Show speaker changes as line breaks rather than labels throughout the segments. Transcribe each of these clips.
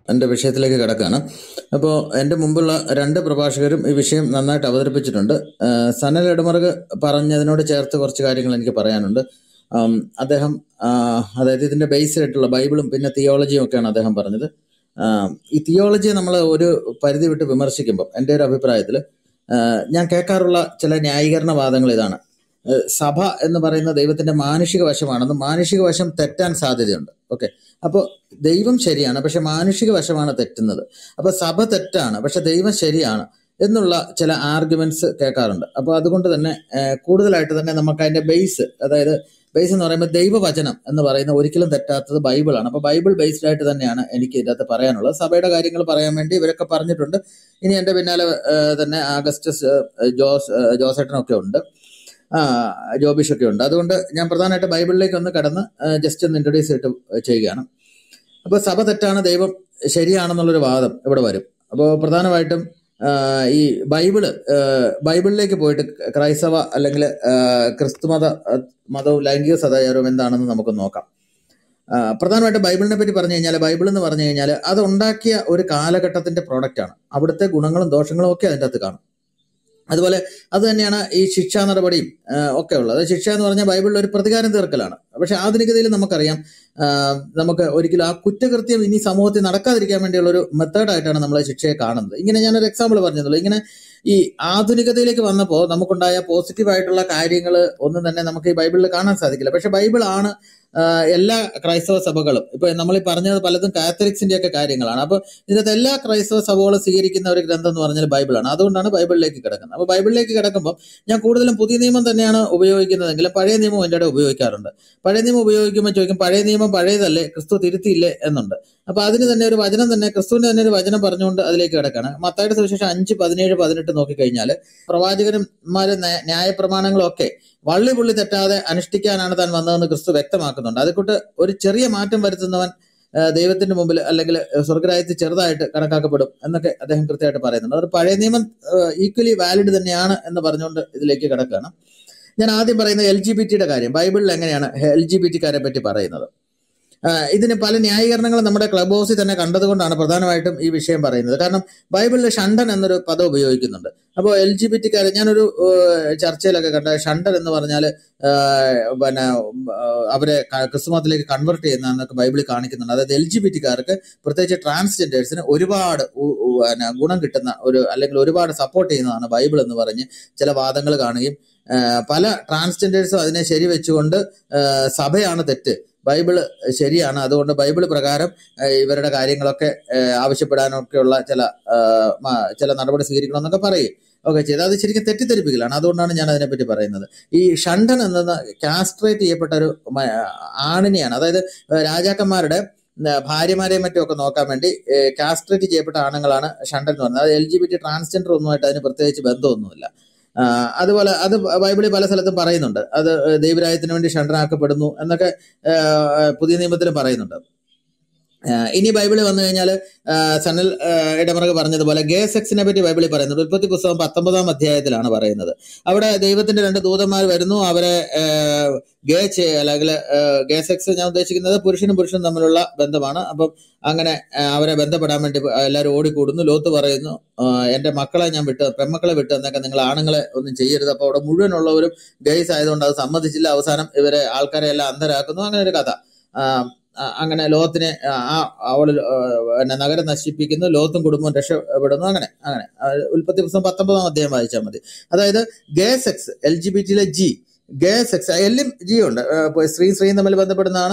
എൻ്റെ വിഷയത്തിലേക്ക് കിടക്കുകയാണ് അപ്പോൾ എൻ്റെ മുമ്പുള്ള രണ്ട് പ്രഭാഷകരും ഈ വിഷയം നന്നായിട്ട് അവതരിപ്പിച്ചിട്ടുണ്ട് ആ, സനൽ ഇടമറുക് പറഞ്ഞതിനോട് ചേർത്ത് കുറച്ച് കാര്യങ്ങൾ എനിക്ക് പറയാനുണ്ട് ആം, അദ്ദേഹം ആ, അതായത് ഇതിൻ്റെ ബേസ് ആയിട്ടുള്ള ബൈബിളും പിന്നെ തിയോളജിയും ഒക്കെയാണ് അദ്ദേഹം പറഞ്ഞത് ആ, ഈ തിയോളജിയെ നമ്മൾ ഒരു പരിധി വിട്ട് വിമർശിക്കുമ്പോൾ എൻ്റെ ഒരു അഭിപ്രായത്തിൽ ഞാൻ കേൾക്കാറുള്ള ചില ന്യായീകരണ വാദങ്ങൾ ഇതാണ് ഏഹ് സഭ എന്ന് പറയുന്ന ദൈവത്തിന്റെ മാനുഷിക വശമാണെന്ന് മാനുഷിക വശം തെറ്റാൻ സാധ്യതയുണ്ട് ഓക്കെ അപ്പോൾ ദൈവം ശരിയാണ് പക്ഷെ മാനുഷിക വശമാണ് തെറ്റുന്നത് അപ്പോൾ സഭ തെറ്റാണ് പക്ഷെ ദൈവം ശരിയാണ് എന്നുള്ള ചില ആർഗ്യുമെന്റ്സ് കേൾക്കാറുണ്ട് അപ്പോൾ അതുകൊണ്ട് തന്നെ ഏഹ് കൂടുതലായിട്ട് തന്നെ നമുക്ക് അതിന്റെ ബേസ് അതായത് ബേസ് എന്ന് പറയുമ്പോൾ ദൈവവചനം എന്ന് പറയുന്ന ഒരിക്കലും തെറ്റാത്തത് ബൈബിളാണ് അപ്പോൾ ബൈബിൾ ബേസ്ഡ് ആയിട്ട് തന്നെയാണ് എനിക്ക് ഇതിനകത്ത് പറയാനുള്ളത് സഭയുടെ കാര്യങ്ങൾ പറയാൻ വേണ്ടി ഇവരൊക്കെ പറഞ്ഞിട്ടുണ്ട് ഇനി എൻ്റെ പിന്നാലെ ഏഹ് തന്നെ ആഗസ്റ്റസ് ഏഹ് ജോസ് ഏഹ് ജോസേട്ടനൊക്കെ ഉണ്ട് ആ ജോബിഷൊക്കെ ഉണ്ട് അതുകൊണ്ട് ഞാൻ പ്രധാനമായിട്ട് ബൈബിളിലേക്ക് ഒന്ന് കടന്ന് ജസ്റ്റ് ഒന്ന് ഇൻട്രൊഡ്യൂസ് ചെയ്തിട്ട് ചെയ്യുകയാണ് അപ്പോൾ സഭ തെറ്റാണ് ദൈവം ശരിയാണെന്നുള്ളൊരു വാദം ഇവിടെ വരും അപ്പോൾ പ്രധാനമായിട്ടും ആ, ഈ ബൈബിള് ആ, ബൈബിളിലേക്ക് പോയിട്ട് ക്രൈസ്തവ അല്ലെങ്കിൽ ആ, ക്രിസ്തുമത ആ, മതവും ലൈംഗിക സദാചാരവും എന്താണെന്ന് നമുക്ക് നോക്കാം ആ, പ്രധാനമായിട്ട് ബൈബിളിനെ പറ്റി പറഞ്ഞു കഴിഞ്ഞാൽ ബൈബിൾ എന്ന് പറഞ്ഞു കഴിഞ്ഞാൽ അത് ഉണ്ടാക്കിയ ഒരു കാലഘട്ടത്തിന്റെ പ്രോഡക്റ്റ് ആണ് അവിടുത്തെ ഗുണങ്ങളും ദോഷങ്ങളും ഒക്കെ അതിൻ്റെ അകത്ത് കാണും അതുപോലെ അത് തന്നെയാണ് ഈ ശിക്ഷാ നടപടിയും ആ, ഒക്കെ ഉള്ളത് ശിക്ഷ എന്ന് പറഞ്ഞാൽ ബൈബിളിൽ ഒരു പ്രതികാരം തീർക്കലാണ് പക്ഷെ ആധുനികതയിൽ നമുക്കറിയാം ആ, നമുക്ക് ഒരിക്കലും ആ കുറ്റകൃത്യം ഇനി സമൂഹത്തിൽ നടക്കാതിരിക്കാൻ വേണ്ടിയുള്ള ഒരു മെത്തേഡായിട്ടാണ് നമ്മൾ ശിക്ഷയെ കാണുന്നത് ഇങ്ങനെ ഞാനൊരു എക്സാമ്പിൾ പറഞ്ഞതുള്ളൂ ഇങ്ങനെ ഈ ആധുനികതയിലേക്ക് വന്നപ്പോൾ നമുക്കുണ്ടായ പോസിറ്റീവ് ആയിട്ടുള്ള കാര്യങ്ങൾ ഒന്നും തന്നെ നമുക്ക് ഈ ബൈബിളിൽ കാണാൻ സാധിക്കില്ല പക്ഷെ ബൈബിൾ ആണ് ആ, എല്ലാ ക്രൈസ്തവ സഭകളും ഇപ്പൊ നമ്മൾ ഈ പറഞ്ഞത് പലതും കാത്തലിക്സിന്റെ ഒക്കെ കാര്യങ്ങളാണ് അപ്പൊ ഇതിനകത്ത് എല്ലാ ക്രൈസ്തവ സഭകളും സ്വീകരിക്കുന്ന ഒരു ഗ്രന്ഥം എന്ന് പറഞ്ഞാൽ ബൈബിളാണ് അതുകൊണ്ടാണ് ബൈബിളിലേക്ക് കിടക്കുന്നത് അപ്പൊ ബൈബിളിലേക്ക് കിടക്കുമ്പോൾ ഞാൻ കൂടുതലും പുതിയ നിയമം തന്നെയാണ് ഉപയോഗിക്കുന്നതെങ്കിലും പഴയ നിയമം എൻ്റെ ഇടയിൽ ഉപയോഗിക്കാറുണ്ട് പഴയ നിയമം ഉപയോഗിക്കുമ്പോൾ ചോദിക്കും പഴയ നിയമം പഴയതല്ലേ ക്രിസ്തു തിരുത്തിയില്ലേ എന്നുണ്ട് അപ്പൊ അതിന് തന്നെ ഒരു വചനം തന്നെ ക്രിസ്തുവിന്റെ തന്നെ ഒരു വചനം പറഞ്ഞുകൊണ്ട് അതിലേക്ക് കിടക്കാണ് മത്തായുടെ സുവിശേഷം അഞ്ച് പതിനേഴ് പതിനെട്ട് നോക്കിക്കഴിഞ്ഞാൽ പ്രവാചകന്മാരെ ന്യായ- ന്യായപ്രമാണങ്ങളൊക്കെ വള്ളി പുള്ളി തെറ്റാതെ അനുഷ്ഠിക്കാനാണ് താൻ വന്നതെന്ന് ക്രിസ്തു വ്യക്തമാക്കുന്നുണ്ട് അതുകൊണ്ട് ഒരു ചെറിയ മാറ്റം വരുത്തുന്നവൻ ആ, ദൈവത്തിന്റെ മുമ്പിൽ അല്ലെങ്കിൽ സ്വർഗരാജ്യത്തിൽ ചെറുതായിട്ട് കണക്കാക്കപ്പെടും എന്നൊക്കെ അദ്ദേഹം കൃത്യമായിട്ട് പറയുന്നുണ്ട് അത് പഴയ നിയമം ഈക്വലി വാലിഡ് തന്നെയാണ് എന്ന് പറഞ്ഞുകൊണ്ട് ഇതിലേക്ക് കിടക്കുകയാണ് ഞാൻ ആദ്യം പറയുന്നത് എൽ ജി ബി ടിയുടെ കാര്യം ബൈബിളിൽ എങ്ങനെയാണ് എൽ ജി ബി ടിക്കാരെ പറ്റി പറയുന്നത് ആ, ഇതിന് പല ന്യായീകരണങ്ങളും നമ്മുടെ ക്ലബ് ഹൗസിൽ തന്നെ കണ്ടതുകൊണ്ടാണ് പ്രധാനമായിട്ടും ഈ വിഷയം പറയുന്നത് കാരണം ബൈബിളിൽ ഷണ്ടൻ എന്നൊരു പദം ഉപയോഗിക്കുന്നുണ്ട് അപ്പോൾ എൽ ജി ബി ടിക്കാർ ഞാനൊരു ഏഹ്, ചർച്ചയിലൊക്കെ കണ്ട ഷണ്ടൻ എന്ന് പറഞ്ഞാൽ പിന്നെ ഏഹ്, അവരെ ക- ക്രിസ്തുമതത്തിലേക്ക് കൺവെർട്ട് ചെയ്യുന്നതെന്നൊക്കെ ബൈബിളിൽ കാണിക്കുന്നുണ്ട് അതായത് എൽ ജി ബി ടിക്കാർക്ക് പ്രത്യേകിച്ച് ട്രാൻസ്ജെൻഡേഴ്സിന് ഒരുപാട് ഉ- ഉ- പിന്നെ ഗുണം കിട്ടുന്ന ഒരു അല്ലെങ്കിൽ ഒരുപാട് സപ്പോർട്ട് ചെയ്യുന്നതാണ് ബൈബിൾ എന്ന് പറഞ്ഞ് ചില വാദങ്ങൾ കാണുകയും ഏഹ്, പല ട്രാൻസ്ജെൻഡേഴ്സും അതിനെ ശരിവെച്ചുകൊണ്ട് ഏഹ്, സഭയാണ് തെറ്റ് ബൈബിള് ശരിയാണ് അതുകൊണ്ട് ബൈബിള് പ്രകാരം ഏഹ്, ഇവരുടെ കാര്യങ്ങളൊക്കെ ഏഹ്, ആവശ്യപ്പെടാനൊക്കെയുള്ള ചില ഏഹ്, മ- ചില നടപടി സ്വീകരിക്കണമെന്നൊക്കെ പറയും ഓക്കെ ചെയ്ത് അത് ശരിക്കും തെറ്റിദ്ധരിപ്പിക്കലാണ് അതുകൊണ്ടാണ് ഞാൻ അതിനെപ്പറ്റി പറയുന്നത് ഈ ഷണ്ടൻ എന്ന കാസ്ട്രേറ്റ് ചെയ്യപ്പെട്ട ഒരു മ- ആണിനെയാണ് അതായത് ഏഹ്, രാജാക്കന്മാരുടെ ഏഹ്, ഭാര്യമാരെയും മറ്റും ഒക്കെ നോക്കാൻ വേണ്ടി കാസ്ട്രേറ്റ് ചെയ്യപ്പെട്ട ആണുങ്ങളാണ് ഷണ്ടൻ എന്ന് പറയുന്നത് അത് L G B T transgender ഒന്നുമായിട്ട് അതിന് പ്രത്യേകിച്ച് ബന്ധമൊന്നുമില്ല ആ, അതുപോലെ അത് ബൈബിളിൽ പല സ്ഥലത്തും പറയുന്നുണ്ട് അത് ദൈവരായത്തിന് വേണ്ടി ഷണ്ടനാക്കപ്പെടുന്നു എന്നൊക്കെ ആ, പുതിയ നിയമത്തിൽ പറയുന്നുണ്ട് ആ, ഇനി ബൈബിളിൽ വന്നു കഴിഞ്ഞാൽ സനൽ ആ, ഇടമറക് പറഞ്ഞതുപോലെ ഗേ സെക്സിനെ പറ്റി ബൈബിളിൽ പറയുന്നുണ്ട് ഉൽപ്പത്തി പുസ്തകം പത്തൊമ്പതാം അധ്യായത്തിലാണ് പറയുന്നത് അവിടെ ദൈവത്തിന്റെ രണ്ട് ദൂതന്മാർ വരുന്നു അവരെ ആ, ഗേ ചെ- അല്ലെങ്കിൽ ആ, ഗേ സെക്സ് ഞാൻ ഉദ്ദേശിക്കുന്നത് പുരുഷനും പുരുഷനും തമ്മിലുള്ള ബന്ധമാണ് അപ്പം അങ്ങനെ ആ, അവരെ ബന്ധപ്പെടാൻ വേണ്ടി എല്ലാവരും ഓടിക്കൂടുന്നു ലോത്ത് പറയുന്നു ആ, എന്റെ മക്കളെ ഞാൻ വിട്ട് പെൺമക്കളെ വിട്ട് എന്നൊക്കെ നിങ്ങൾ ആണുങ്ങളെ ഒന്നും ചെയ്യരുത് അപ്പോൾ അവിടെ മുഴുവനുള്ളവരും ഗെയ്സ് ആയതുകൊണ്ട് അത് സമ്മതിച്ചില്ല അവസാനം ഇവരെ ആൾക്കാരെ എല്ലാം അന്ധരാക്കുന്നു അങ്ങനെ ഒരു കഥ ആ, ആ, അങ്ങനെ ലോകത്തിനെ ആ അവൾ പിന്നെ നഗരം നശിപ്പിക്കുന്നു ലോകത്തും കുടുംബവും രക്ഷപ്പെടുന്നു അങ്ങനെ അങ്ങനെ ആ, ഉൽപ്പത്തി പുസ്തകം പത്തൊമ്പതാം അധ്യായം വായിച്ചാൽ മതി അതായത് gay sex L G B ടിയിലെ ജി ഗേ സെക്സ് എല്ലും ജി ഉണ്ട് ആ, ഇപ്പൊ സ്ത്രീ സ്ത്രീയും തമ്മിൽ ബന്ധപ്പെടുന്നതാണ്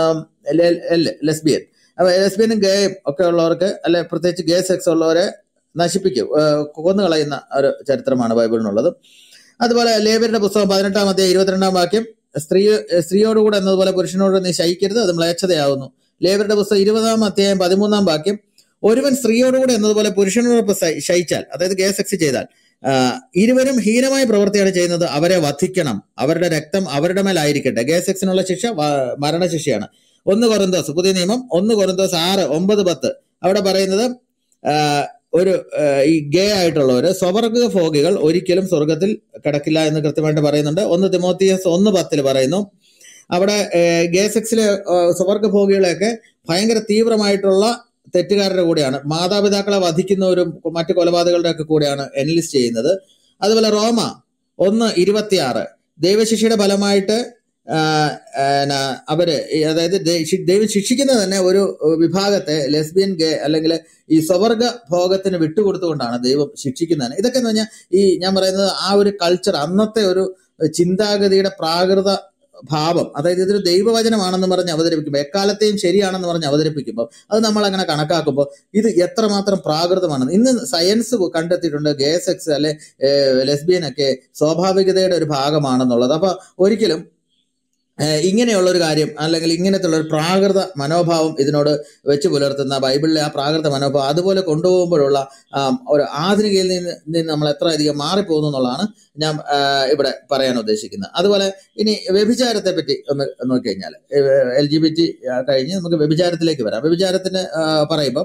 എൽ ലെസ്ബിയൻ അപ്പൊ ലെസ്ബിയനും ഗേയും ഒക്കെ ഉള്ളവർക്ക് അല്ലെ പ്രത്യേകിച്ച് ഗേ സെക്സ് ഉള്ളവരെ നശിപ്പിക്കും ആ, കൊന്നു കളയുന്ന ഒരു ചരിത്രമാണ് ബൈബിളിനുള്ളത് അതുപോലെ ലേബരുടെ പുസ്തകം പതിനെട്ടാം അധ്യായം ഇരുപത്തിരണ്ടാം വാക്യം സ്ത്രീ സ്ത്രീയോടുകൂടെ എന്നതുപോലെ പുരുഷനോട് നീ ശയിക്കരുത് അത് മ്ലേച്ഛതയാവുന്നു ലേബരുടെ പുസ്തകം ഇരുപതാം അധ്യായം പതിമൂന്നാം വാക്യം ഒരുവൻ സ്ത്രീയോടുകൂടെ എന്നതുപോലെ പുരുഷനോടൊപ്പം ശ- ശയിച്ചാൽ അതായത് ഗേ സെക്സ് ചെയ്താൽ ആ, ഇരുവരും ഹീനമായ പ്രവൃത്തിയാണ് ചെയ്യുന്നത് അവരെ വധിക്കണം അവരുടെ രക്തം അവരുടെ മേലായിരിക്കട്ടെ ഗേ സെക്സിനുള്ള ശിക്ഷ വ- മരണശിക്ഷയാണ് ഒന്ന് കൊറിന്തോസ് പുതിയ നിയമം ഒന്ന് കൊറിന്തോസ് ആറ് ഒമ്പത് പത്ത് അവിടെ പറയുന്നത് ആ, ഒരു ആ, ഈ ഗേ ആയിട്ടുള്ളവര് സ്വവർഗ ഭോഗികൾ ഒരിക്കലും സ്വർഗത്തിൽ കിടക്കില്ല എന്ന് കൃത്യമായിട്ട് പറയുന്നുണ്ട് ഒന്ന് തിമോത്തിയസ് ഒന്ന് പത്തിൽ പറയുന്നു അവിടെ ഗേ സെക്സിലെ സ്വവർഗ ഭോഗികളെയൊക്കെ ഭയങ്കര തീവ്രമായിട്ടുള്ള തെറ്റുകാരുടെ കൂടെയാണ് മാതാപിതാക്കളെ വധിക്കുന്നവരും മറ്റു കൊലപാതകളുടെ ഒക്കെ കൂടെയാണ് എൻലിസ്റ്റ് ചെയ്യുന്നത് അതുപോലെ റോമ ഒന്ന് ഇരുപത്തിയാറ് ദൈവശിക്ഷയുടെ ഫലമായിട്ട് ആ, ആ, ന, അവര് ഈ അതായത് ദൈ- ശി- ദൈവം ശിക്ഷിക്കുന്നത് തന്നെ ഒരു വിഭാഗത്തെ ലെസ്ബിയൻ ഗേ അല്ലെങ്കിൽ ഈ സ്വവർഗ ഭോഗത്തിന് വിട്ടുകൊടുത്തുകൊണ്ടാണ് ദൈവം ശിക്ഷിക്കുന്നത് ഇതൊക്കെ എന്ന് പറഞ്ഞാൽ ഈ ഞാൻ പറയുന്നത് ആ ഒരു കൾച്ചർ അന്നത്തെ ഒരു ചിന്താഗതിയുടെ പ്രാകൃത ഭാവം അതായത് ഇതൊരു ദൈവവചനമാണെന്ന് പറഞ്ഞ് അവതരിപ്പിക്കുമ്പോൾ എക്കാലത്തെയും ശരിയാണെന്ന് പറഞ്ഞ് അവതരിപ്പിക്കുമ്പോൾ അത് നമ്മൾ അങ്ങനെ കണക്കാക്കുമ്പോൾ ഇത് എത്രമാത്രം പ്രാകൃതമാണെന്ന് ഇന്ന് സയൻസ് കണ്ടെത്തിയിട്ടുണ്ട് ഗേ സെക്സ് അല്ലെ ലെസ്ബിയൻ ഒക്കെ സ്വാഭാവികതയുടെ ഒരു ഭാഗമാണെന്നുള്ളത് അപ്പൊ ഒരിക്കലും ഏഹ് ഇങ്ങനെയുള്ള ഒരു കാര്യം അല്ലെങ്കിൽ ഇങ്ങനത്തെ ഒരു പ്രാകൃത മനോഭാവം ഇതിനോട് വെച്ച് പുലർത്തുന്ന ബൈബിളിലെ ആ പ്രാകൃത മനോഭാവം അതുപോലെ കൊണ്ടുപോകുമ്പോഴുള്ള ആം, ഒരു ആധുനികയിൽ നിന്ന് നിന്ന് നമ്മൾ എത്ര അധികം മാറിപ്പോകുന്നു എന്നുള്ളതാണ് ഞാൻ ആ, ഇവിടെ പറയാൻ ഉദ്ദേശിക്കുന്നത് അതുപോലെ ഇനി വ്യഭിചാരത്തെ പറ്റി ഒന്ന് നോക്കിക്കഴിഞ്ഞാൽ എൽ ജി ബി ടി കഴിഞ്ഞ് നമുക്ക് വ്യഭിചാരത്തിലേക്ക് വരാം വ്യഭിചാരത്തിന് ആ, പറയുമ്പം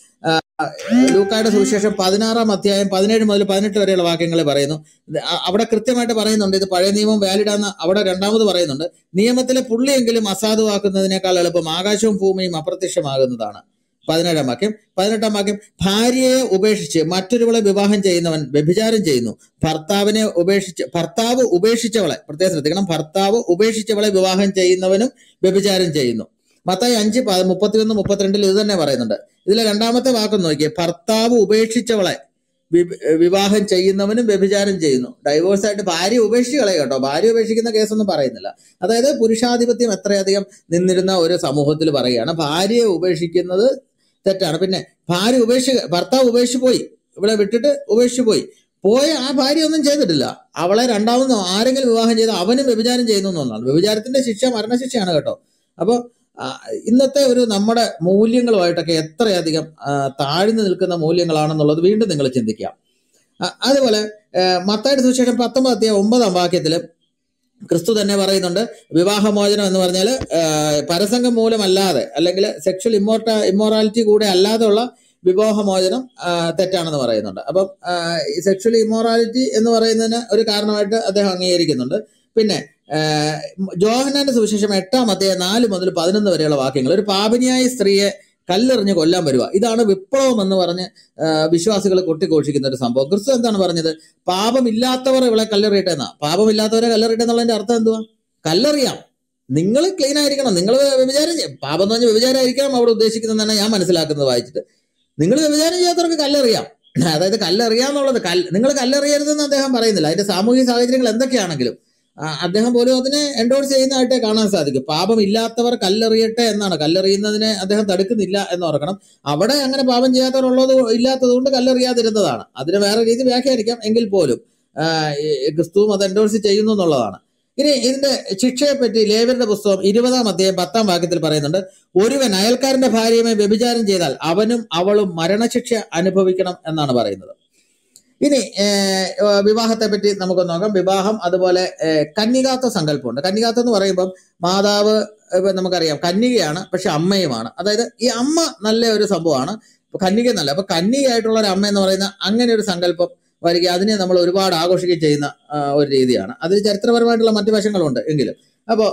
ലൂക്കായുടെ സുവിശേഷം പതിനാറാം അധ്യായം പതിനേഴ് മുതൽ പതിനെട്ട് വരെയുള്ള വാക്യങ്ങൾ പറയുന്നു ഇത് അ- അവിടെ കൃത്യമായിട്ട് പറയുന്നുണ്ട് ഇത് പഴയ നിയമം വാലിഡ് ആണെന്ന് അവിടെ രണ്ടാമത് പറയുന്നുണ്ട് നിയമത്തിലെ പുള്ളിയെങ്കിലും അസാധുവാക്കുന്നതിനേക്കാൾ എളുപ്പം ആകാശവും ഭൂമിയും അപ്രത്യക്ഷമാകുന്നതാണ് പതിനേഴാം വാക്യം പതിനെട്ടാം വാക്യം ഭാര്യയെ ഉപേക്ഷിച്ച് മറ്റൊരുവളെ വിവാഹം ചെയ്യുന്നവൻ വ്യഭിചാരം ചെയ്യുന്നു ഭർത്താവിനെ ഉപേക്ഷിച്ച് ഭർത്താവ് ഉപേക്ഷിച്ചവളെ പ്രത്യേകം ശ്രദ്ധിക്കണം ഭർത്താവ് ഉപേക്ഷിച്ചവളെ വിവാഹം ചെയ്യുന്നവനും വ്യഭിചാരം ചെയ്യുന്നു മത്തായി അഞ്ച് പ- മുപ്പത്തിയൊന്ന് മുപ്പത്തിരണ്ടിൽ ഇത് തന്നെ പറയുന്നുണ്ട് ഇതിലെ രണ്ടാമത്തെ വാക്ക് നോക്കിയേ ഭർത്താവ് ഉപേക്ഷിച്ചവളെ വി- വിവാഹം ചെയ്യുന്നവനും വ്യഭിചാരം ചെയ്യുന്നു ഡൈവോഴ്സ് ആയിട്ട് ഭാര്യ ഉപേക്ഷിച്ച് കളയുക കേട്ടോ ഭാര്യ ഉപേക്ഷിക്കുന്ന കേസൊന്നും പറയുന്നില്ല അതായത് പുരുഷാധിപത്യം എത്രയധികം നിന്നിരുന്ന ഒരു സമൂഹത്തിൽ പറയുകയാണ് ഭാര്യയെ ഉപേക്ഷിക്കുന്നത് തെറ്റാണ് പിന്നെ ഭാര്യ ഉപേക്ഷിക്ക ഭർത്താവ് ഉപേക്ഷിച്ച് പോയി ഇവിടെ വിട്ടിട്ട് ഉപേക്ഷിച്ച് പോയി പോയ ആ ഭാര്യ ഒന്നും ചെയ്തിട്ടില്ല അവളെ രണ്ടാമത് ആരെങ്കിലും വിവാഹം ചെയ്ത് അവനും വ്യഭിചാരം ചെയ്യുന്നു എന്നാണ് വ്യഭിചാരത്തിന്റെ ശിക്ഷ മരണശിക്ഷയാണ് കേട്ടോ അപ്പോൾ ഇന്നത്തെ ഒരു നമ്മുടെ മൂല്യങ്ങളുമായിട്ടൊക്കെ എത്രയധികം ആ, താഴ്ന്നു നിൽക്കുന്ന മൂല്യങ്ങളാണെന്നുള്ളത് വീണ്ടും നിങ്ങൾ ചിന്തിക്കുക അ- അതുപോലെ ആ, മത്തായുടെ സുവിശേഷം പത്തൊമ്പത് അധ്യായം ഒമ്പതാം വാക്യത്തിൽ ക്രിസ്തു തന്നെ പറയുന്നുണ്ട് വിവാഹമോചനം എന്ന് പറഞ്ഞാൽ പരസംഗം മൂലമല്ലാതെ അല്ലെങ്കിൽ സെക്ഷൽ ഇമ്മോർട്ട ഇമ്മോറാലിറ്റി കൂടെ അല്ലാതെയുള്ള വിവാഹമോചനം ആ, തെറ്റാണെന്ന് പറയുന്നുണ്ട് അപ്പം സെക്ഷൽ ഇമ്മോറാലിറ്റി എന്ന് പറയുന്നതിന് ഒരു കാരണമായിട്ട് അദ്ദേഹം അംഗീകരിക്കുന്നുണ്ട് പിന്നെ ആ, ജോഹനാന്റെ സുവിശേഷം എട്ടാം അധ്യായം നാല് മുതൽ പതിനൊന്ന് വരെയുള്ള വാക്യങ്ങൾ ഒരു പാപിനിയായ സ്ത്രീയെ കല്ലെറിഞ്ഞ് കൊല്ലാൻ വരിക ഇതാണ് വിപ്ലവം എന്ന് പറഞ്ഞ് വിശ്വാസികൾ കൊട്ടിഘോഷിക്കുന്ന ഒരു സംഭവം ക്രിസ്തു എന്താണ് പറഞ്ഞത് പാപമില്ലാത്തവർ ഇവളെ കല്ലെറിയട്ടെ എന്നാ പാപമില്ലാത്തവരെ കല്ലെറിയട്ടെ എന്നുള്ളതിന്റെ അർത്ഥം എന്തുവാ കല്ലെറിയാം നിങ്ങൾ ക്ലീൻ ആയിരിക്കണം നിങ്ങൾ വ്യഭിചാരം ചെയ്യ- പാപം എന്ന് പറഞ്ഞാൽ വ്യഭിചാരമായിരിക്കണം അവിടെ ഉദ്ദേശിക്കുന്നതെന്നാണ് ഞാൻ മനസ്സിലാക്കുന്നത് വായിച്ചിട്ട് നിങ്ങൾ വ്യഭിചാരം ചെയ്യാത്തവർക്ക് കല്ലെറിയാം അതായത് കല്ലെറിയാന്നുള്ളത് കല്ല് നിങ്ങൾ കല്ലെറിയരുതെന്ന് അദ്ദേഹം പറയുന്നില്ല അതിന്റെ സാമൂഹിക സാഹചര്യങ്ങൾ എന്തൊക്കെയാണെങ്കിലും ആ, അദ്ദേഹം പോലും അതിനെ എൻഡോഴ്സ് ചെയ്യുന്നതായിട്ടേ കാണാൻ സാധിക്കും പാപമില്ലാത്തവർ കല്ലെറിയട്ടെ എന്നാണ് കല്ലെറിയുന്നതിനെ അദ്ദേഹം തടുക്കുന്നില്ല എന്ന് ഓർക്കണം അവിടെ അങ്ങനെ പാപം ചെയ്യാത്തവരുള്ളത് ഇല്ലാത്തത് കൊണ്ട് കല്ലെറിയാതിരുന്നതാണ് അതിന് വേറെ രീതി വ്യാഖ്യാനിക്കാം എങ്കിൽ പോലും ആ, ഈ ക്രിസ്തുവും അത് എൻഡോഴ്സ് ചെയ്യുന്നു എന്നുള്ളതാണ് ഇനി ഇതിന്റെ ശിക്ഷയെ പറ്റി ലേവരുടെ പുസ്തകം ഇരുപതാം അധ്യായം പത്താം വാക്യത്തിൽ പറയുന്നുണ്ട് ഒരുവൻ അയൽക്കാരന്റെ ഭാര്യയുമായി വ്യഭിചാരം ചെയ്താൽ അവനും അവളും മരണശിക്ഷ അനുഭവിക്കണം എന്നാണ് പറയുന്നത് ഇനി ഏഹ്, ഏഹ്, വിവാഹത്തെ പറ്റി നമുക്ക് നോക്കാം വിവാഹം അതുപോലെ ഏഹ്, കന്യകാത്വ സങ്കല്പമുണ്ട് കന്യകാത്വം എന്ന് പറയുമ്പം മാതാവ് ഇപ്പൊ നമുക്കറിയാം കന്യകയാണ് പക്ഷെ അമ്മയുമാണ് അതായത് ഈ അമ്മ നല്ല ഒരു സംഭവമാണ് ഇപ്പൊ കന്യക എന്നല്ല അപ്പൊ കന്യകയായിട്ടുള്ള ഒരു അമ്മ എന്ന് പറയുന്ന അങ്ങനെ ഒരു സങ്കല്പം വരിക അതിനെ നമ്മൾ ഒരുപാട് ആഘോഷിക്കുകയും ചെയ്യുന്ന ആ, ഒരു രീതിയാണ് അതിൽ ചരിത്രപരമായിട്ടുള്ള മറ്റു വശങ്ങളുണ്ട് എങ്കിലും അപ്പോൾ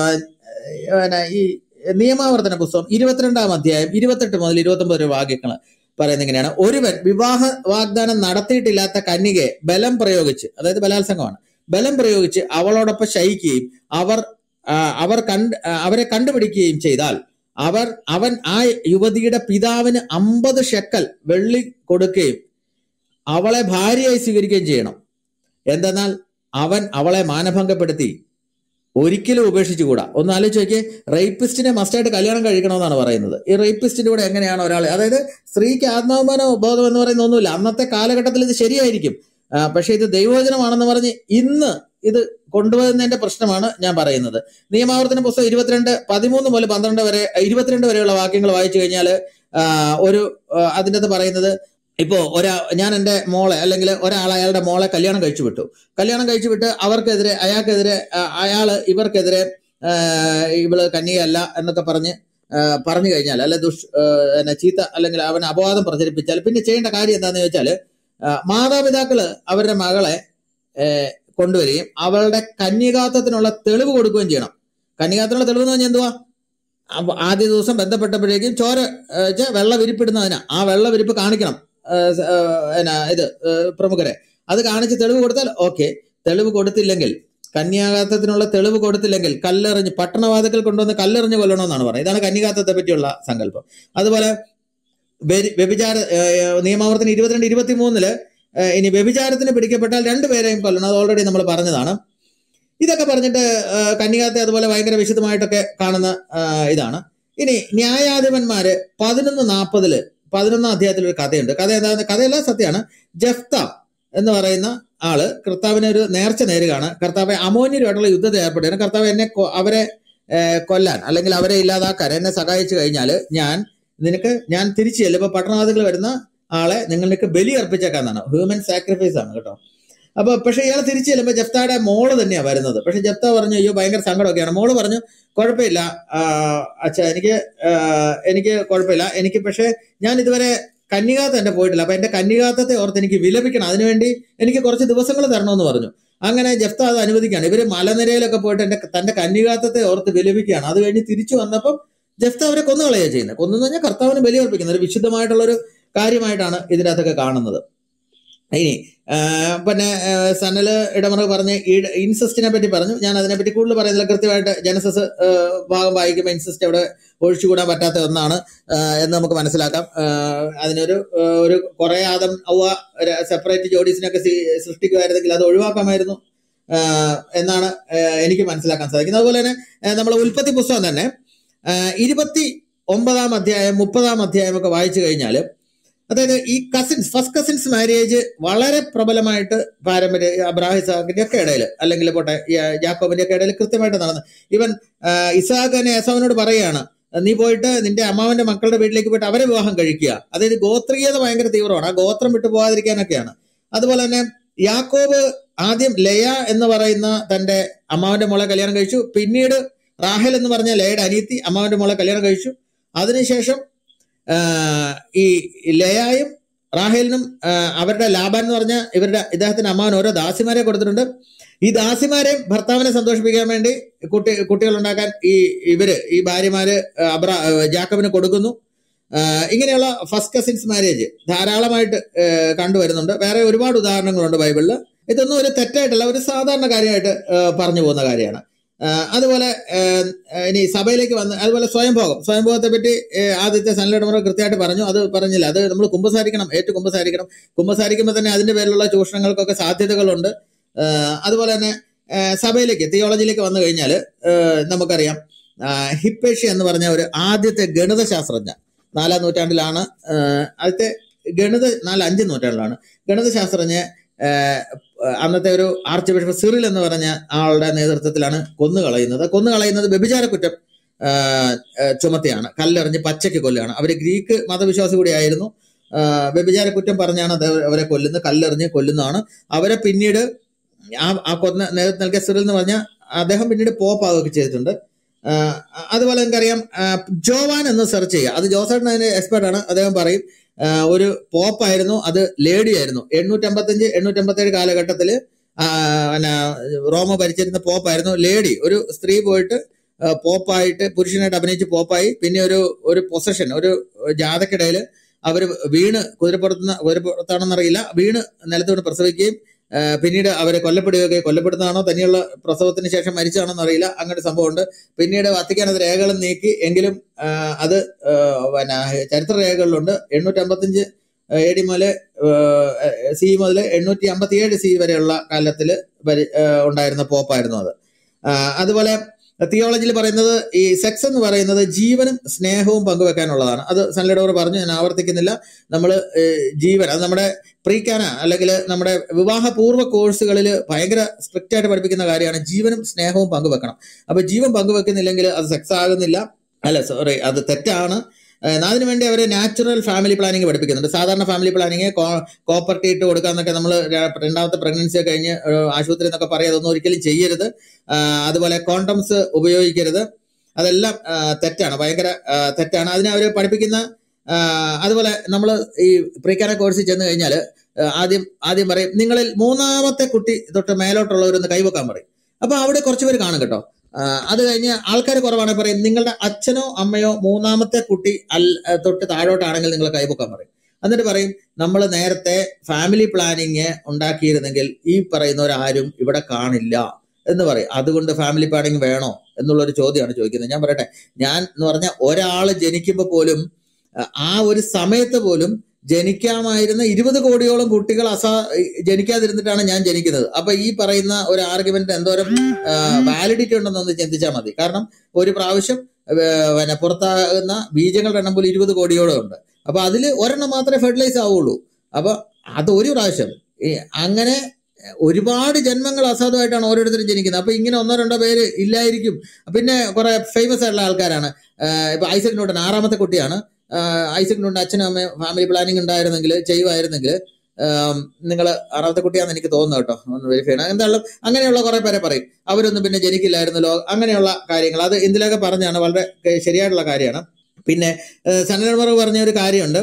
പിന്നെ ഈ നിയമാവർത്തന പുസ്തകം ഇരുപത്തിരണ്ടാം അധ്യായം ഇരുപത്തെട്ട് മുതൽ ഇരുപത്തൊമ്പത് വരെ വാക്യങ്ങൾ പറയുന്നത് ഇങ്ങനെയാണ് ഒരുവൻ വിവാഹ വാഗ്ദാനം നടത്തിയിട്ടില്ലാത്ത കന്യകയെ ബലം പ്രയോഗിച്ച് അതായത് ബലാത്സംഗമാണ് ബലം പ്രയോഗിച്ച് അവളോടൊപ്പം ശയിക്കുകയും അവർ ആ, അവർ കണ്ട് ആ, അവരെ കണ്ടുപിടിക്കുകയും ചെയ്താൽ അവർ അവൻ ആ യുവതിയുടെ പിതാവിന് അമ്പത് ഷെക്കൽ വെള്ളി കൊടുക്കുകയും അവളെ ഭാര്യയായി സ്വീകരിക്കുകയും ചെയ്യണം എന്തെന്നാൽ അവൻ അവളെ മാനഭംഗപ്പെടുത്തി ഒരിക്കലും ഉപേക്ഷിച്ചുകൂടാ ഒന്ന് ആലോചിച്ച് നോക്കിയേ റേപ്പിസ്റ്റിനെ മസ്റ്റായിട്ട് കല്യാണം കഴിക്കണമെന്നാണ് പറയുന്നത് ഈ റേപ്പിസ്റ്റിന്റെ കൂടെ എങ്ങനെയാണ് ഒരാൾ അതായത് സ്ത്രീക്ക് ആത്മാഭിമാന ബോധം എന്ന് പറയുന്ന ഒന്നുമില്ല അന്നത്തെ കാലഘട്ടത്തിൽ ഇത് ശരിയായിരിക്കും ആ, പക്ഷേ ഇത് ദൈവവചനമാണെന്ന് പറഞ്ഞ് ഇന്ന് ഇത് കൊണ്ടുവരുന്നതിന്റെ പ്രശ്നമാണ് ഞാൻ പറയുന്നത് നിയമാവർത്തന പുസ്തകം ഇരുപത്തിരണ്ട് പതിമൂന്ന് മുതൽ പന്ത്രണ്ട് വരെ ഇരുപത്തിരണ്ട് വരെയുള്ള വാക്യങ്ങൾ വായിച്ചു കഴിഞ്ഞാൽ ഒരു ആ, അതിൻ്റെ അകത്ത് പറയുന്നത് ഇപ്പോ ഒരാ ഞാൻ എൻ്റെ മോളെ അല്ലെങ്കിൽ ഒരാൾ അയാളുടെ മോളെ കല്യാണം കഴിച്ചു വിട്ടു കല്യാണം കഴിച്ചു വിട്ട് അവർക്കെതിരെ അയാൾക്കെതിരെ ആ, അയാള് ഇവർക്കെതിരെ ആ, ഇവള് കന്യകയല്ല എന്നൊക്കെ പറഞ്ഞ് ആ, പറഞ്ഞു കഴിഞ്ഞാൽ അല്ലെ ദുഷ് ആ, പിന്നെ ചീത്ത അല്ലെങ്കിൽ അവൻ അപവാദം പ്രചരിപ്പിച്ചാൽ പിന്നെ ചെയ്യേണ്ട കാര്യം എന്താണെന്ന് ചോദിച്ചാൽ മാതാപിതാക്കള് അവരുടെ മകളെ ഏ, കൊണ്ടുവരികയും അവളുടെ കന്യകാത്വത്തിനുള്ള തെളിവ് കൊടുക്കുകയും ചെയ്യണം കന്യകാത്വത്തിനുള്ള തെളിവ് എന്ന് പറഞ്ഞാൽ എന്തുവാ അപ്പൊ ആദ്യ ദിവസം ബന്ധപ്പെട്ടപ്പോഴേക്കും ചോര ഏ, ച്ച വെള്ള വിരിപ്പിടുന്നതിനാ ആ വെള്ള വിരിപ്പ് കാണിക്കണം ഏ, സ- ഏ, എന്നാ ഇത് ഏ, പ്രമുഖരെ അത് കാണിച്ച് തെളിവ് കൊടുത്താൽ ഓക്കെ തെളിവ് കൊടുത്തില്ലെങ്കിൽ കന്യാകാത്തത്തിനുള്ള തെളിവ് കൊടുത്തില്ലെങ്കിൽ കല്ലെറിഞ്ഞ് പട്ടണവാതിക്കൽ കൊണ്ടുവന്ന് കല്ലെറിഞ്ഞ് കൊല്ലണമെന്നാണ് പറയുന്നത് ഇതാണ് കന്യാകാത്തത്തെ പറ്റിയുള്ള സങ്കല്പം അതുപോലെ വ്യഭി- വ്യഭിചാര ഏ, നിയമാവർത്തനം ഇരുപത്തിരണ്ട് ഇരുപത്തി മൂന്നില് ഇനി വ്യഭിചാരത്തിന് പിടിക്കപ്പെട്ടാൽ രണ്ടുപേരെയും കൊല്ലണം അത് ഓൾറെഡി നമ്മൾ പറഞ്ഞതാണ് ഇതൊക്കെ പറഞ്ഞിട്ട് ആ, കന്യകാത്തെ അതുപോലെ ഭയങ്കര വിശദമായിട്ടൊക്കെ കാണുന്ന ആ, ഇതാണ് ഇനി ന്യായാധിപന്മാര് പതിനൊന്ന് നാൽപ്പതില് പതിനൊന്നാം അധ്യായത്തിൽ ഒരു കഥയുണ്ട് കഥ എന്താ കഥയല്ല സത്യമാണ് ജഫ്ത എന്ന് പറയുന്ന ആള് കർത്താവിന് ഒരു നേർച്ച നേരുകയാണ് കർത്താവ് അമോന്യരുമായിട്ടുള്ള യുദ്ധത്തിൽ ഏർപ്പെടുകയാണ് കർത്താവ് എന്നെ കൊ- അവരെ ഏ, കൊല്ലാൻ അല്ലെങ്കിൽ അവരെ ഇല്ലാതാക്കാൻ എന്നെ സഹായിച്ചു കഴിഞ്ഞാൽ ഞാൻ നിനക്ക് ഞാൻ തിരിച്ചു ചെല്ലും ഇപ്പൊ പട്ടണവാദികൾ വരുന്ന ആളെ നിങ്ങൾക്ക് ബലി അർപ്പിച്ചേക്കാന്നാണ് ഹ്യൂമൻ സാക്രിഫൈസ് ആണ് കേട്ടോ അപ്പൊ പക്ഷെ ഇയാൾ തിരിച്ചു ചെല്ലുമ്പോൾ ജഫ്തയുടെ മോള് തന്നെയാണ് വരുന്നത് പക്ഷെ ജഫ്ത പറഞ്ഞു അയ്യോ ഭയങ്കര സങ്കടമൊക്കെയാണ് മോള് പറഞ്ഞു കുഴപ്പമില്ല അച്ഛ എനിക്ക് ആ, എനിക്ക് കുഴപ്പമില്ല എനിക്ക് പക്ഷെ ഞാൻ ഇതുവരെ കന്യകാത്ത എന്റെ പോയിട്ടില്ല അപ്പൊ എന്റെ കന്യകാത്തത്തെ ഓർത്ത് എനിക്ക് വിലപിക്കണം അതിനുവേണ്ടി എനിക്ക് കുറച്ച് ദിവസങ്ങൾ തരണമെന്ന് പറഞ്ഞു അങ്ങനെ ജഫ്ത അത് അനുവദിക്കുകയാണ് ഇവര് മലനിരയിലൊക്കെ പോയിട്ട് എന്റെ തന്റെ കന്യകാത്തത്തെ ഓർത്ത് വിലപിക്കുകയാണ് അത് കഴിഞ്ഞ് തിരിച്ചു വന്നപ്പം ജഫ്ത അവരെ കൊന്നുകളയുക ചെയ്യുന്നത് കൊന്നു പറഞ്ഞാൽ കർത്താവിന് ബലി അർപ്പിക്കുന്നത് ഒരു വിശുദ്ധമായിട്ടുള്ള ഒരു കാര്യമായിട്ടാണ് ഇതിനകത്തൊക്കെ കാണുന്നത് ഇനി ആ, പിന്നെ ആ, സനല് ഇടമറ പറഞ്ഞ് ഇൻസെസ്റ്റിനെ പറ്റി പറഞ്ഞു ഞാൻ അതിനെപ്പറ്റി കൂടുതൽ പറയുന്നില്ല കൃത്യമായിട്ട് ജനസസ് ആ, ഭാഗം വായിക്കുമ്പോൾ ഇൻസെസ്റ്റ് അവിടെ ഒഴിച്ചുകൂടാൻ പറ്റാത്ത ഒന്നാണ് ആ, എന്ന് നമുക്ക് മനസ്സിലാക്കാം ആ, അതിനൊരു ആ, ഒരു കുറെ ആദം ഔവ സെപ്പറേറ്റ് ജോഡീസിനൊക്കെ സി- സൃഷ്ടിക്കുമായിരുന്നെങ്കിൽ അത് ഒഴിവാക്കാമായിരുന്നു ആ, എന്നാണ് ആ, എനിക്ക് മനസ്സിലാക്കാൻ സാധിക്കുന്നത് അതുപോലെ തന്നെ നമ്മൾ ഉൽപ്പത്തി പുസ്തകം തന്നെ ആ, ഇരുപത്തി ഒമ്പതാം അധ്യായം മുപ്പതാം അധ്യായം ഒക്കെ വായിച്ചു കഴിഞ്ഞാൽ അതായത് ഈ കസിൻസ് ഫസ്റ്റ് കസിൻസ് മാരേജ് വളരെ പ്രബലമായിട്ട് പാരമ്പര്യ അബ്രാഹിം ഇസാഖിന്റെ ഒക്കെ ഇടയിൽ അല്ലെങ്കിൽ പോട്ടെ ഈ ജാക്കോബിന്റെ ഒക്കെ ഇടയിൽ കൃത്യമായിട്ട് നടന്നു ഈവൻ ഇസാഖ് തന്നെ ഏസാവിനോട് പറയുകയാണ് നീ പോയിട്ട് നിന്റെ അമ്മാവന്റെ മക്കളുടെ വീട്ടിലേക്ക് പോയിട്ട് അവരെ വിവാഹം കഴിക്കുക അതായത് ഗോത്രീയത ഭയങ്കര തീവ്രമാണ് ആ ഗോത്രം വിട്ടു പോകാതിരിക്കാനൊക്കെയാണ് അതുപോലെ തന്നെ യാക്കോബ് ആദ്യം ലയ എന്ന് പറയുന്ന തന്റെ അമ്മാവന്റെ മോളെ കല്യാണം കഴിച്ചു പിന്നീട് റാഹേൽ എന്ന് പറഞ്ഞ ലയയുടെ അനിയത്തി അമ്മാവന്റെ മോളെ കല്യാണം കഴിച്ചു അതിനുശേഷം ആ, ഈ ലയായും റാഹേലിനും ആ, അവരുടെ ലാബാൻ എന്ന് പറഞ്ഞ ഇവരുടെ ഇദ്ദേഹത്തിന്റെ അമ്മാവൻ ഓരോ ദാസിമാരെ കൊടുത്തിട്ടുണ്ട് ഈ ദാസിമാരെയും ഭർത്താവിനെ സന്തോഷിപ്പിക്കാൻ വേണ്ടി കുട്ടി കുട്ടികൾ ഉണ്ടാക്കാൻ ഈ ഇവര് ഈ ഭാര്യമാര് അബ്ര ജാക്കബിന് കൊടുക്കുന്നു ആ, ഇങ്ങനെയുള്ള ഫസ്റ്റ് കസിൻസ് മാരേജ് ധാരാളമായിട്ട് ആ, കണ്ടുവരുന്നുണ്ട് വേറെ ഒരുപാട് ഉദാഹരണങ്ങളുണ്ട് ബൈബിളിൽ ഇതൊന്നും ഒരു തെറ്റായിട്ടല്ല ഒരു സാധാരണ കാര്യമായിട്ട് ആ, പറഞ്ഞു പോകുന്ന കാര്യമാണ് ആ, അതുപോലെ ആ, ഇനി സഭയിലേക്ക് വന്ന് അതുപോലെ സ്വയംഭോഗം സ്വയംഭോഗത്തെ പറ്റി ഏ, ആദ്യത്തെ സനലിടമുറ കൃത്യമായിട്ട് പറഞ്ഞു അത് പറഞ്ഞില്ല അത് നമ്മൾ കുമ്പസാരിക്കണം ഏറ്റു കുമ്പസാരിക്കണം കുമ്പസാരിക്കുമ്പോൾ തന്നെ അതിന്റെ പേരിലുള്ള ചൂഷണങ്ങൾക്കൊക്കെ സാധ്യതകളുണ്ട് ആ, അതുപോലെ തന്നെ ആ, സഭയിലേക്ക് തിയോളജിയിലേക്ക് വന്നു കഴിഞ്ഞാൽ നമുക്കറിയാം ആ, ഹിപ്പേഷ്യ എന്ന് പറഞ്ഞ ഒരു ആദ്യത്തെ ഗണിത ശാസ്ത്രജ്ഞ നാലാം നൂറ്റാണ്ടിലാണ് ആ, ആദ്യത്തെ ഗണിത നാല് അഞ്ച് നൂറ്റാണ്ടിലാണ് ഗണിത ശാസ്ത്രജ്ഞ ആ, അന്നത്തെ ഒരു ആർച്ച് ബിഷപ്പ് സിറിൽ എന്ന് പറഞ്ഞ ആളുടെ നേതൃത്വത്തിലാണ് കൊന്നുകളയുന്നത് കൊന്നുകളയുന്നത് വ്യഭിചാര കുറ്റം ആ, ആ, ചുമത്തിയാണ് കല്ലെറിഞ്ഞ് പച്ചയ്ക്ക് കൊല്ലുകയാണ് അവർ ഗ്രീക്ക് മതവിശ്വാസി കൂടിയായിരുന്നു ആ, വ്യഭിചാര കുറ്റം പറഞ്ഞാണ് അത് അവരെ കൊല്ലുന്നത് കല്ലെറിഞ്ഞ് കൊല്ലുന്നതാണ് അവരെ പിന്നീട് ആ ആ കൊന്ന നേതൃത്വം നൽകിയ സിറിൽ എന്ന് പറഞ്ഞ അദ്ദേഹം പിന്നീട് പോപ്പാവുകയൊക്കെ ചെയ്തിട്ടുണ്ട് ആ, അതുപോലെ എനിക്കറിയാം ആ, ജോവാൻ എന്ന് സെർച്ച് ചെയ്യുക അത് ജോസേട്ടൻ അതിന് എക്സ്പെർട്ട് ആണ് അദ്ദേഹം പറയും ആ, ഒരു പോപ്പായിരുന്നു അത് ലേഡി ആയിരുന്നു എണ്ണൂറ്റമ്പത്തഞ്ച് എണ്ണൂറ്റമ്പത്തേഴ് കാലഘട്ടത്തിൽ പിന്നെ റോമ ഭരിച്ചിരുന്ന പോപ്പായിരുന്നു ലേഡി ഒരു സ്ത്രീ പോയിട്ട് ആ, പോപ്പായിട്ട് പുരുഷനായിട്ട് അഭിനയിച്ച് പോപ്പായി പിന്നെ ഒരു ഒരു പൊസഷൻ ഒരു ജാതക്കിടയിൽ അവർ വീണ് കുതിരപ്പുറത്തുനിന്ന് കുതിരപ്പുറത്താണെന്നറിയില്ല വീണ് നിലത്ത് വീണ് പ്രസവിക്കുകയും ആ, പിന്നീട് അവരെ കൊല്ലപ്പെടുകയൊക്കെ കൊല്ലപ്പെടുന്നതാണോ തന്നെയുള്ള പ്രസവത്തിന് ശേഷം മരിച്ചതാണോ എന്നറിയില്ല അങ്ങനെ ഒരു സംഭവമുണ്ട് പിന്നീട് വത്തിക്കാൻ അത് രേഖകളും നീക്കി എങ്കിലും ആ, അത് ആ, പിന്നെ ചരിത്ര രേഖകളിലുണ്ട് എണ്ണൂറ്റി അമ്പത്തഞ്ച് എ ഡി മുതൽ സി മുതൽ എണ്ണൂറ്റി അമ്പത്തി ഏഴ് സി വരെയുള്ള കാലത്തിൽ ഉണ്ടായിരുന്ന പോപ്പായിരുന്നു അത് ആ, അതുപോലെ തിയോളജിയിൽ പറയുന്നത് ഈ സെക്സ് എന്ന് പറയുന്നത് ജീവനും സ്നേഹവും പങ്കുവെക്കാനുള്ളതാണ് അത് സൺലൈഡോർ പറഞ്ഞു ഞാൻ ആവർത്തിക്കുന്നില്ല നമ്മൾ ജീവൻ അത് നമ്മുടെ പ്രീക്കാന അല്ലെങ്കിൽ നമ്മുടെ വിവാഹപൂർവ്വ കോഴ്സുകളിൽ ഭയങ്കര സ്ട്രിക്റ്റ് ആയിട്ട് പഠിപ്പിക്കുന്ന കാര്യമാണ് ജീവനും സ്നേഹവും പങ്കുവെക്കണം അപ്പൊ ജീവൻ പങ്കുവെക്കുന്നില്ലെങ്കിൽ അത് സെക്സ് ആകുന്നില്ല അല്ല സോറി അത് തെറ്റാണ് ഏഹ് അതിനു വേണ്ടി അവർ നാച്ചുറൽ ഫാമിലി പ്ലാനിങ് പഠിപ്പിക്കുന്നുണ്ട് സാധാരണ ഫാമിലി പ്ലാനിങ് കോപ്പർട്ടി ഇട്ട് കൊടുക്കാന്നൊക്കെ നമ്മൾ രണ്ടാമത്തെ പ്രഗ്നൻസി കഴിഞ്ഞ് ഏഹ് ആശുപത്രി എന്നൊക്കെ പറയാം അതൊന്നും ഒരിക്കലും ചെയ്യരുത് ആഹ് അതുപോലെ കോണ്ടംസ് ഉപയോഗിക്കരുത് അതെല്ലാം ആഹ് തെറ്റാണ് ഭയങ്കര ആഹ് തെറ്റാണ് അതിനെ അവർ പഠിപ്പിക്കുന്ന ആഹ് അതുപോലെ നമ്മൾ ഈ പ്രീക്കാന കോഴ്സിൽ ചെന്ന് കഴിഞ്ഞാൽ ആദ്യം ആദ്യം പറയും നിങ്ങളിൽ മൂന്നാമത്തെ കുട്ടി തൊട്ട് മേലോട്ടുള്ളവരൊന്ന് കൈവക്കാൻ പറയും അപ്പൊ അവിടെ കുറച്ച് പേര് കാണും കേട്ടോ ആ, അത് കഴിഞ്ഞ് ആൾക്കാർ കുറവാണ് പറയും നിങ്ങളുടെ അച്ഛനോ അമ്മയോ മൂന്നാമത്തെ കുട്ടി അൽ തൊട്ട് താഴോട്ടാണെങ്കിൽ നിങ്ങൾ കൈപൊക്കാൻ പറയും എന്നിട്ട് പറയും നമ്മൾ നേരത്തെ ഫാമിലി പ്ലാനിങ് ഉണ്ടാക്കിയിരുന്നെങ്കിൽ ഈ പറയുന്നവരാരും ഇവിടെ കാണില്ല എന്ന് പറയും അതുകൊണ്ട് ഫാമിലി പ്ലാനിങ് വേണോ എന്നുള്ളൊരു ചോദ്യമാണ് ചോദിക്കുന്നത് ഞാൻ പറയട്ടെ ഞാൻ എന്ന് പറഞ്ഞാൽ ഒരാൾ ജനിക്കുമ്പോൾ പോലും അഹ് ആ ഒരു സമയത്ത് പോലും ജനിക്കാമായിരുന്ന ഇരുപത് കോടിയോളം കുട്ടികൾ അസാ ജനിക്കാതിരുന്നിട്ടാണ് ഞാൻ ജനിക്കുന്നത് അപ്പൊ ഈ പറയുന്ന ഒരു ആർഗ്യുമെന്റ് എന്തോരം വാലിഡിറ്റി ഉണ്ടെന്നൊന്ന് ചിന്തിച്ചാൽ മതി കാരണം ഒരു പ്രാവശ്യം ഏർ, പിന്നെ പുറത്താകുന്ന ബീജങ്ങളുടെ എണ്ണം പോലും ഇരുപത് കോടിയോളം ഉണ്ട് അപ്പൊ അതിൽ ഒരെണ്ണം മാത്രമേ ഫെർട്ടിലൈസ് ആവുള്ളൂ അപ്പൊ അത് ഒരു പ്രാവശ്യം ഈ അങ്ങനെ ഒരുപാട് ജന്മങ്ങൾ അസാധുവായിട്ടാണ് ഓരോരുത്തരും ജനിക്കുന്നത് അപ്പൊ ഇങ്ങനെ ഒന്നോ രണ്ടോ പേര് ഇല്ലായിരിക്കും പിന്നെ കുറെ ഫേമസ് ആയിട്ടുള്ള ആൾക്കാരാണ് ആഹ് ഇപ്പൊ ഐസക് ന്യൂട്ടൻ ആറാമത്തെ കുട്ടിയാണ് ആഹ് ഐസക് ന്യൂട്ടൻ അച്ഛനും അമ്മയും ഫാമിലി പ്ലാനിങ് ഉണ്ടായിരുന്നെങ്കിൽ ചെയ്യുമായിരുന്നെങ്കിൽ നിങ്ങൾ ആറാമത്തെ കുട്ടിയാന്ന് എനിക്ക് തോന്നുന്നു കേട്ടോ ഒന്ന് വെരിഫൈ ചെയ്യണം എന്തായാലും അങ്ങനെയുള്ള കുറെ പേരെ പറയും അവരൊന്നും പിന്നെ ജനിക്കില്ലായിരുന്നല്ലോ അങ്ങനെയുള്ള കാര്യങ്ങൾ അത് ഇതിലൊക്കെ പറഞ്ഞാണ് വളരെ ഏഹ് ശരിയായിട്ടുള്ള കാര്യമാണ് പിന്നെ സനൽമർ പറഞ്ഞ ഒരു കാര്യമുണ്ട്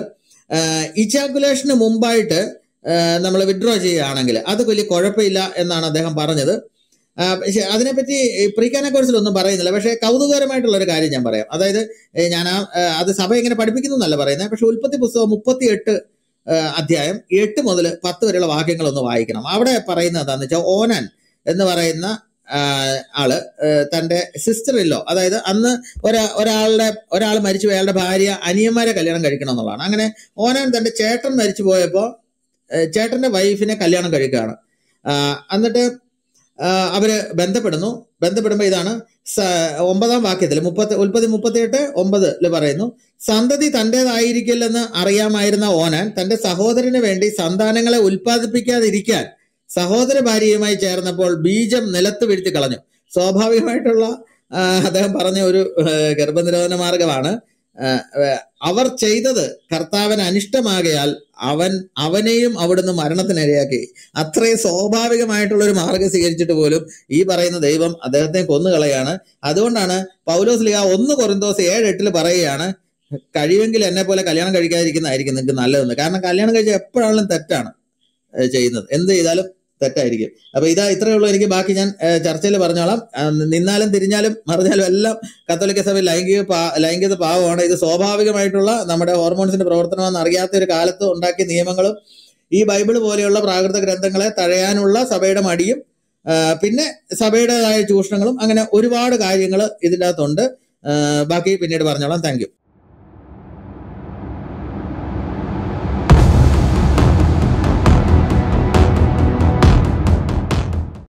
ഇജാക്കുലേഷന് മുമ്പായിട്ട് നമ്മൾ വിഡ്രോ ചെയ്യുകയാണെങ്കിൽ അത് വലിയ കുഴപ്പമില്ല എന്നാണ് അദ്ദേഹം പറഞ്ഞത് ആ, പക്ഷേ അതിനെപ്പറ്റി പ്രീക്കാന കോഴ്സിൽ ഒന്നും പറയുന്നില്ല പക്ഷേ കൗതുകകരമായിട്ടുള്ള ഒരു കാര്യം ഞാൻ പറയാം അതായത് ഏ, ഞാൻ ആ ഏ, അത് സഭ ഇങ്ങനെ പഠിപ്പിക്കുന്നു എന്നല്ല പറയുന്നത് പക്ഷെ ഉൽപ്പത്തി പുസ്തകം മുപ്പത്തി എട്ട് അധ്യായം എട്ട് മുതൽ പത്ത് വരെയുള്ള വാക്യങ്ങളൊന്ന് വായിക്കണം അവിടെ പറയുന്നത് എന്താണെന്ന് വെച്ചാൽ ഓനാൻ എന്ന് പറയുന്ന ആ, ആള് ഏ, തന്റെ സിസ്റ്റർ ഇല്ലോ അതായത് അന്ന് ഒരാ ഒരാളുടെ ഒരാൾ മരിച്ചു പോയി, അയാളുടെ ഭാര്യ അനിയന്മാരെ കല്യാണം കഴിക്കണം എന്നുള്ളതാണ് അങ്ങനെ ഓനാൻ തന്റെ ചേട്ടൻ മരിച്ചു പോയപ്പോൾ ചേട്ടന്റെ വൈഫിനെ കല്യാണം കഴിക്കുകയാണ് ആ, എന്നിട്ട് ആ, അവര് ബന്ധപ്പെടുന്നു ബന്ധപ്പെടുമ്പോൾ ഇതാണ് സ- ഒമ്പതാം വാക്യത്തിൽ മുപ്പത്തി ഉൽപ്പത്തി മുപ്പത്തിയെട്ട് ഒമ്പതിൽ പറയുന്നു സന്തതി തൻ്റെതായിരിക്കില്ലെന്ന് അറിയാമായിരുന്ന ഓനാൻ തന്റെ സഹോദരന് വേണ്ടി സന്താനങ്ങളെ ഉൽപ്പാദിപ്പിക്കാതിരിക്കാൻ സഹോദര ഭാര്യയുമായി ചേർന്നപ്പോൾ ബീജം നിലത്ത് വീഴ്ത്തി കളഞ്ഞു സ്വാഭാവികമായിട്ടുള്ള ആ, അദ്ദേഹം പറഞ്ഞ ഒരു ആ, ഗർഭനിരോധന മാർഗമാണ് ആ, അവർ ചെയ്തത് കർത്താവിന് അനിഷ്ടമാകയാൽ അവൻ അവനെയും അവിടുന്ന് മരണത്തിനിരയാക്കി അത്രയും സ്വാഭാവികമായിട്ടുള്ള ഒരു മാർഗം സ്വീകരിച്ചിട്ട് പോലും ഈ പറയുന്ന ദൈവം അദ്ദേഹത്തെ കൊന്നുകളയാണ് അതുകൊണ്ടാണ് പൗലോസ് ലിഹ ഒന്ന് കൊറിന്തോസ് ഏഴ് എട്ടിൽ പറയുകയാണ് കഴിയുമെങ്കിൽ എന്നെ പോലെ കല്യാണം കഴിക്കാതിരിക്കുന്നതായിരിക്കും നിങ്ങൾക്ക് നല്ലതെന്ന് കാരണം കല്യാണം കഴിച്ചാൽ എപ്പോഴാണെങ്കിലും തെറ്റാണ് ഏഹ് ചെയ്യുന്നത് എന്ത് ചെയ്താലും തെറ്റായിരിക്കും അപ്പൊ ഇതാ ഇത്രയേ ഉള്ളൂ എനിക്ക് ബാക്കി ഞാൻ ചർച്ചയിൽ പറഞ്ഞോളാം ആ, നിന്നാലും തിരിഞ്ഞാലും മറിഞ്ഞാലും എല്ലാം കത്തോലിക്ക സഭ ലൈംഗിക പാ- ലൈംഗികത പാവമാണ് ഇത് സ്വാഭാവികമായിട്ടുള്ള നമ്മുടെ ഹോർമോൺസിന്റെ പ്രവർത്തനമെന്ന് അറിയാത്ത ഒരു കാലത്ത് ഉണ്ടാക്കിയ നിയമങ്ങളും ഈ ബൈബിൾ പോലെയുള്ള പ്രാകൃത ഗ്രന്ഥങ്ങളെ തഴയാനുള്ള സഭയുടെ മടിയും ആ, പിന്നെ സഭയുടേതായ ചൂഷണങ്ങളും അങ്ങനെ ഒരുപാട് കാര്യങ്ങൾ ഇതിൻ്റെ അകത്തുണ്ട് ആ, ബാക്കി പിന്നീട് പറഞ്ഞോളാം താങ്ക് യു